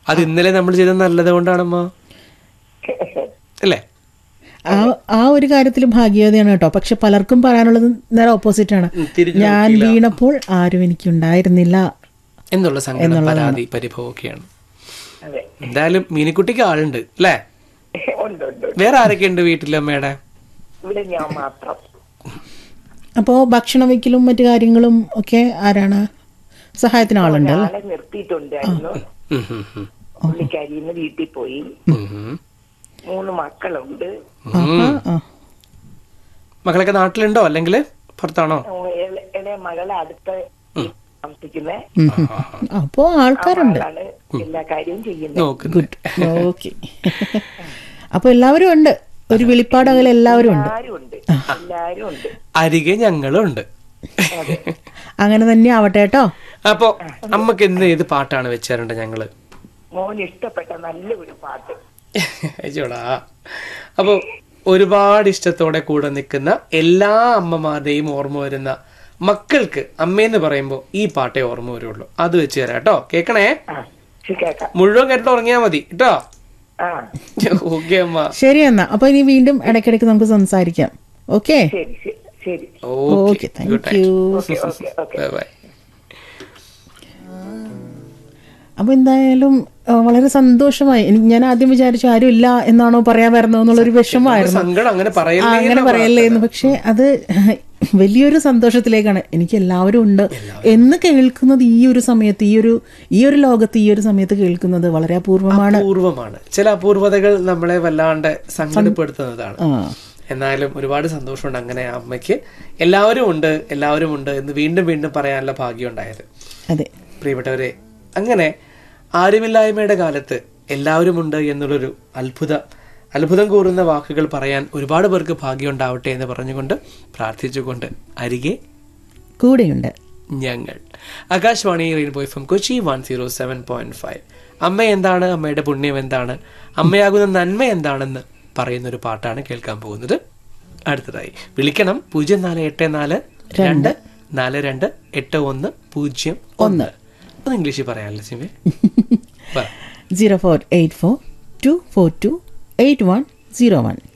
അത് ഇന്നലെ നമ്മൾ ചെയ്ത നല്ലത് കൊണ്ടാണമ്മ അല്ലേ ആ ആ ഒരു കാര്യത്തിൽ ഭാഗ്യവതിയാണ് കേട്ടോ പക്ഷെ പലർക്കും പറയാനുള്ളത് നേരെ ഓപ്പോസിറ്റ് ആണ് ഉം, തിരിഞ്ഞു ഞാൻ വീണപ്പോൾ ആരും എനിക്കുണ്ടായിരുന്നില്ല എന്നുള്ള സങ്കടം പരാതി പരിഭവമൊക്കെയാണ് അതെ എന്തായാലും മീനിക്കുട്ടിക്ക് ആളുണ്ട് അല്ലേ ഉണ്ട് ഉണ്ട് വേറെ ആരൊക്കെ ഉണ്ട് വീട്ടിൽ അമ്മയുടെ ഇവിടെ ഞാൻ മാത്രം അപ്പോൾ ഭക്ഷണം വയ്ക്കലും മറ്റു കാര്യങ്ങളും ഒക്കെ ആരാണ് സഹായത്തിന് ആളുണ്ട് അല്ലേ ആളെ നിർത്തിയിട്ടുണ്ടായിരുന്നു ഉം, ഉം, ഉം. പുള്ളിക്കാരി ഇന്ന് വീട്ടിൽ പോയി ഉം, ഉം. മൂന്ന് മക്കളുണ്ട് ആഹാ, ആ. മക്കളൊക്കെ നാട്ടിലുണ്ടോ അല്ലെങ്കിൽ പുറത്താണോ ഇള- ഇളയ മകളെ അടുത്ത് താമസിക്കുന്ന ഉം, ഉം. അപ്പോൾ ആൾക്കാരുണ്ട് ആളാണ് എല്ലാ കാര്യവും ചെയ്യുന്നത് നോക്കുന്നുണ്ട് ഓക്കെ അപ്പോൾ എല്ലാവരും ഉണ്ട് ഒരു വെളിപ്പാട് അകലെ എല്ലാവരും ഉണ്ട് എല്ലാരും ഉണ്ട് എല്ലാരും ഉണ്ട് അരികെ ഞങ്ങളും ഉണ്ട് അങ്ങനെ തന്നെ ആവട്ടെ കേട്ടോ അപ്പോ അമ്മക്ക് ഇന്ന് ഏത് പാട്ടാണ് വെച്ചാറുണ്ട് ഞങ്ങള് മോൻ ഇഷ്ടപ്പെട്ട നല്ല ഒരു പാട്ട് അയ്യോടാ അപ്പോ ഒരുപാട് ഇഷ്ടത്തോടെ കൂടെ നിൽക്കുന്ന എല്ലാ അമ്മമാരുടെയും ഓർമ്മ വരുന്ന മക്കൾക്ക് അമ്മയെന്ന് പറയുമ്പോൾ ഈ പാട്ടേ ഓർമ്മ വരുള്ളൂ അത് വെച്ച് തരാം കേട്ടോ കേക്കണേ ആ ശരി കേക്കാം മുഴുവൻ കേട്ടിട്ട് ഉറങ്ങിയാ മതി കേട്ടോ ആ ഓക്കെ അമ്മ ശരി എന്നാ അപ്പൊ ഇനി വീണ്ടും ഇടയ്ക്കിടയ്ക്ക് നമുക്ക് സംസാരിക്കാം ഓക്കെ ശരി ശരി ശരി okay thank you okay okay okay bye bye അപ്പൊ എന്തായാലും ആ, വളരെ സന്തോഷമായി എനിക്ക് ഞാൻ ആദ്യം വിചാരിച്ചു ആരും ഇല്ല എന്നാണോ പറയാൻ വരുന്നത് എന്നുള്ളൊരു വിഷമമായിരുന്നു സങ്കടം അങ്ങനെ ആ, പറയല്ലേ അങ്ങനെ പറയല്ലേ എന്ന് പക്ഷെ അത് വലിയൊരു സന്തോഷത്തിലേക്കാണ് എനിക്ക് എല്ലാവരും ഉണ്ട് എന്ന് കേൾക്കുന്നത് ഈ ഒരു സമയത്ത് ഈ ഒരു ഈ ഒരു ലോകത്ത് ഈ ഒരു സമയത്ത് കേൾക്കുന്നത് വളരെ അപൂർവമാണ് അപൂർവമാണ് ചില അപൂർവതകൾ നമ്മളെ വല്ലാണ്ട് സങ്കടപ്പെടുത്തുന്നതാണ് ആ എന്നാലും ഒരുപാട് സന്തോഷമുണ്ട് അങ്ങനെ അമ്മയ്ക്ക് എല്ലാവരും ഉണ്ട് എല്ലാവരും ഉണ്ട് എന്ന് വീണ്ടും വീണ്ടും പറയാനുള്ള ഭാഗ്യം ഉണ്ടായത് അതെ പ്രിയപ്പെട്ടവരെ അങ്ങനെ ആരുമില്ലായ്മയുടെ കാലത്ത് എല്ലാവരും ഉണ്ട് എന്നുള്ളൊരു അത്ഭുത അത്ഭുതം കൂറുന്ന വാക്കുകൾ പറയാൻ ഒരുപാട് പേർക്ക് ഭാഗ്യം ഉണ്ടാവട്ടെ എന്ന് പറഞ്ഞുകൊണ്ട് പ്രാർത്ഥിച്ചുകൊണ്ട് അരികെ കൂടെയുണ്ട് ഞങ്ങൾ Akashvani rainbow F M Kochi one zero seven point five അമ്മ എന്താണ് അമ്മയുടെ പുണ്യം എന്താണ് അമ്മയാകുന്ന നന്മ എന്താണെന്ന് പറയുന്ന ഒരു പാട്ടാണ് കേൾക്കാൻ പോകുന്നത് അടുത്തതായി വിളിക്കണം പൂജ്യം നാല് എട്ട് നാല് രണ്ട് നാല് രണ്ട് എട്ട് ഒന്ന് പൂജ്യം ഒന്ന് അത് ഇംഗ്ലീഷിൽ പറയാമല്ലോ സിമേ പറ zero four eight four two four two eight one zero one